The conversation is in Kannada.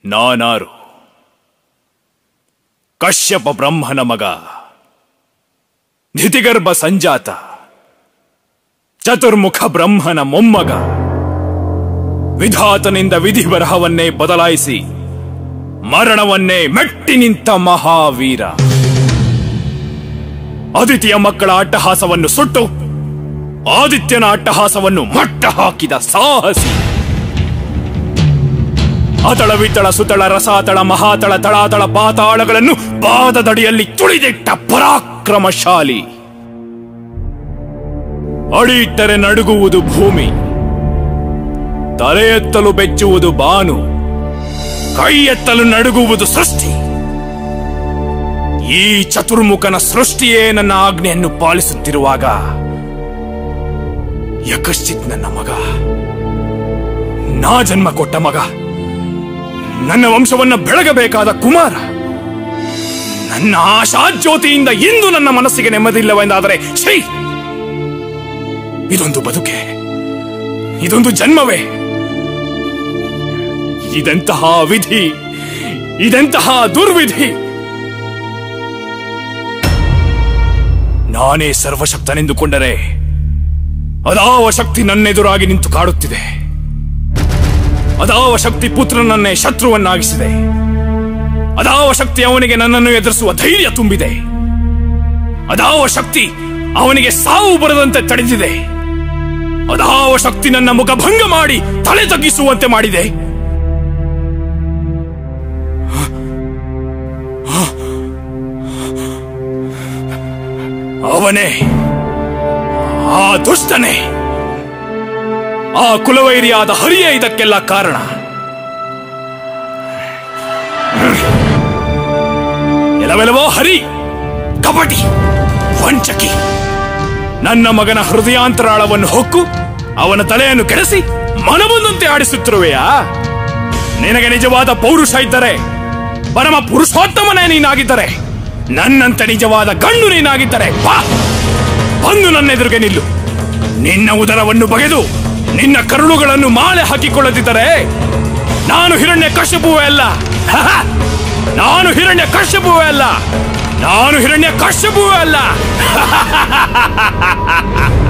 ನಾನಾರು ಕಶ್ಯಪ ಬ್ರಹ್ಮನ ಮಗ ಧಿತಿಗರ್ಭ ಸಂಜಾತ ಚತುರ್ಮುಖ ಬ್ರಹ್ಮನ ಮೊಮ್ಮಗ ವಿಧಾತನಿಂದ ವಿಧಿ ಬರಹವನ್ನೇ ಬದಲಾಯಿಸಿ ಮರಣವನ್ನೇ ಮೆಟ್ಟಿ ನಿಂತ ಮಹಾವೀರ ಅದಿತಿಯ ಮಕ್ಕಳ ಅಟ್ಟಹಾಸವನ್ನು ಸುಟ್ಟು ಆದಿತ್ಯನ ಅಟ್ಟಹಾಸವನ್ನು ಮಟ್ಟ ಹಾಕಿದ ಸಾಹಸಿ ಅತಳ ವಿತಳ ಸುತಳ ರಸಾತಳ ಮಹಾತಳ ತಳಾತಳ ಪಾತಾಳಗಳನ್ನು ಪಾದದಡಿಯಲ್ಲಿ ತುಳಿದಿಟ್ಟ ಪರಾಕ್ರಮಶಾಲಿ ಅಡಿ ಇಟ್ಟರೆ ನಡುಗುವುದು ಭೂಮಿ ತಲೆ ಎತ್ತಲು ಬೆಚ್ಚುವುದು ಬಾನು ಕೈ ಎತ್ತಲು ನಡುಗುವುದು ಸೃಷ್ಟಿ ಈ ಚತುರ್ಮುಖನ ಸೃಷ್ಟಿಯೇ ನನ್ನ ಆಜ್ಞೆಯನ್ನು ಪಾಲಿಸುತ್ತಿರುವಾಗ ಯಕಶ್ಚಿತ್ ನನ್ನ ಮಗ ನಾ ಜನ್ಮ ಕೊಟ್ಟ ಮಗ ನನ್ನ ವಂಶವನ್ನ ಬೆಳಗಬೇಕಾದ ಕುಮಾರ ನನ್ನ ಆಶಾಜ್ಯೋತಿಯಿಂದ ಇಂದು ನನ್ನ ಮನಸ್ಸಿಗೆ ನೆಮ್ಮದಿಲ್ಲವೆಂದಾದರೆ ಶ್ರೀ ಇದೊಂದು ಬದುಕೆ ಇದೊಂದು ಜನ್ಮವೇ ಇದೆಂತಹ ವಿಧಿ ಇದೆಂತಹ ದುರ್ವಿಧಿ ನಾನೇ ಸರ್ವಶಕ್ತನೆಂದುಕೊಂಡರೆ ಅದಾವ ಶಕ್ತಿ ನನ್ನೆದುರಾಗಿ ನಿಂತು ಕಾಡುತ್ತಿದೆ ಅದಾವ ಶಕ್ತಿ ಪುತ್ರನನ್ನೇ ಶತ್ರುವನ್ನಾಗಿಸಿದೆ ಅದಾವ ಶಕ್ತಿ ಅವನಿಗೆ ನನ್ನನ್ನು ಎದುರಿಸುವ ಧೈರ್ಯ ತುಂಬಿದೆ ಅದಾವ ಶಕ್ತಿ ಅವನಿಗೆ ಸಾವು ಬರದಂತೆ ತಡೆದಿದೆ ಅದಾವ ಶಕ್ತಿ ನನ್ನ ಮುಖ ಭಂಗ ಮಾಡಿ ತಲೆ ತಗ್ಗಿಸುವಂತೆ ಮಾಡಿದೆ ಅವನೇ ಆ ದುಷ್ಟನೇ ಆ ಕುಲವೈರಿಯಾದ ಹರಿಯೇ ಇದಕ್ಕೆಲ್ಲ ಕಾರಣ ಎಲ್ಲವೆಲ್ಲವೋ ಹರಿ ಕಪಟಿ ವಂಚಕಿ ನನ್ನ ಮಗನ ಹೃದಯಾಂತರಾಳವನ್ನು ಹೊಕ್ಕು ಅವನ ತಲೆಯನ್ನು ಕೆಡಿಸಿ ಮನಬಂದಂತೆ ಆಡಿಸುತ್ತಿರುವೆಯಾ ನಿನಗೆ ನಿಜವಾದ ಪೌರುಷ ಇದ್ದರೆ ಪರಮ ಪುರುಷೋತ್ತಮನೇ ನೀನಾಗಿದ್ದರೆ ನನ್ನಂತೆ ನಿಜವಾದ ಗಂಡು ನೀನಾಗಿದ್ದರೆ ಬಾ ಬಂದು ನನ್ನ ಎದುರಿಗೆ ನಿಲ್ಲು ನಿನ್ನ ಉದರವನ್ನು ಬಗೆದು ನಿನ್ನ ಕರುಳುಗಳನ್ನು ಮಾಲೆ ಹಾಕಿಕೊಳ್ಳದಿದ್ದರೆ ನಾನು ಹಿರಣ್ಯ ಕಶ್ಯಪುವೇ ಅಲ್ಲ ಹಹ! ನಾನು ಹಿರಣ್ಯ ಕಶ್ಯಪುವೇ ಅಲ್ಲ ನಾನು ಹಿರಣ್ಯ ಕಶ್ಯಪುವೇ ಅಲ್ಲ